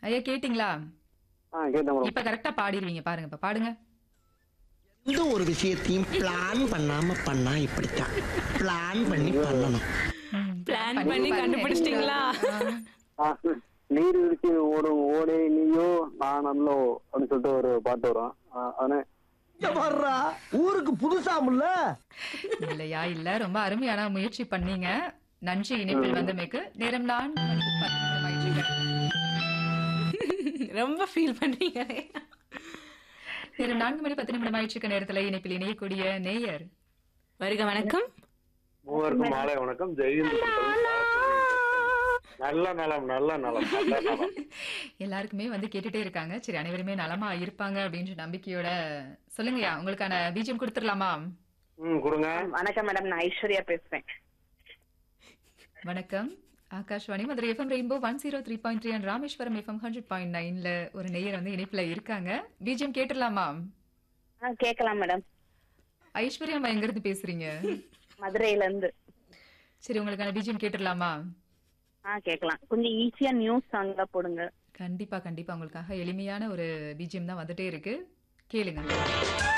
ஐயா கேட்டிங்களா ஆ கேட்டேன் மேடம் இப்ப கரெக்டா பாடிடுவீங்க பாருங்க இப்ப பாடுங்க எந்த ஒரு விஷயத்தையும் பிளான் பண்ணாம பண்ணா இப்படித்தான் பிளான் பண்ணி பண்ணணும் பிளான் பண்ணி கண்டுபிடிச்சிட்டீங்களா ஆ, நீர் வீழ்ச்சி ஓடும் ஓடே நீயோ நான் அல்லோ அப்படின்னு சொல்லிட்டு ஒரு பாட்டு வரும் ஆ, அதானே வர்றா ஊருக்கு புதுசாமுல்ல இல்லையா இல்ல ரொம்ப அருமையான முயற்சி பண்ணீங்க நன்றி இணைப்பில் வந்தமைக்கு நேரம் நான் மணிக்கு பத்து நிமிடம் ஆயிடுச்சுங்க. ரொம்ப ஃபீல் பண்றீங்க நேரம் நான்கு மணி பத்து நிமிடம் ஆயிடுச்சுக்க நேரத்துல இணைப்பில் இணையக்கூடிய நேயர் வருக வணக்கம் மூவருக்கும் மாலை வணக்கம் ஜெயந்த் நல்ல நலம் நல்ல நலம் நல்ல நலம் எல்லாருக்குமே வந்து கேட்டுட்டே இருக்காங்க சரி அனைவருமே நலமா இருப்பாங்க அப்படின்ற நம்பிக்கையோட சொல்லுங்கய்யா உங்களுக்கான பீஜம் கொடுத்துடலாமா ம் கொடுங்க வணக்கம் மேடம் நான் ஐஸ்வர்யா பேசுறேன் வணக்கம் Akashvani Madurai FM rainbow one zero three point three and Rameswaram FM hundred point நைன்ல ஒரு நேயர் வந்து இணைப்புல இருக்காங்க பிஜிஎம் கேட்டுடலாமா ஆ கேட்கலாம் மேடம் ஐஸ்வர்யா அம்மா எங்க இருந்து பேசுறீங்க மதுரையில இருந்து சரி உங்களுக்கான பிஜிஎம் கேட்டுடலாமா ஆ கேட்கலாம் கொஞ்சம் ஈஸியா நியூஸ் சாங்கா போடுங்க கண்டிப்பா கண்டிப்பா உங்களுக்காக எளிமையான ஒரு பிஜிஎம் தான் வந்துட்டே இருக்கு கேளுங்க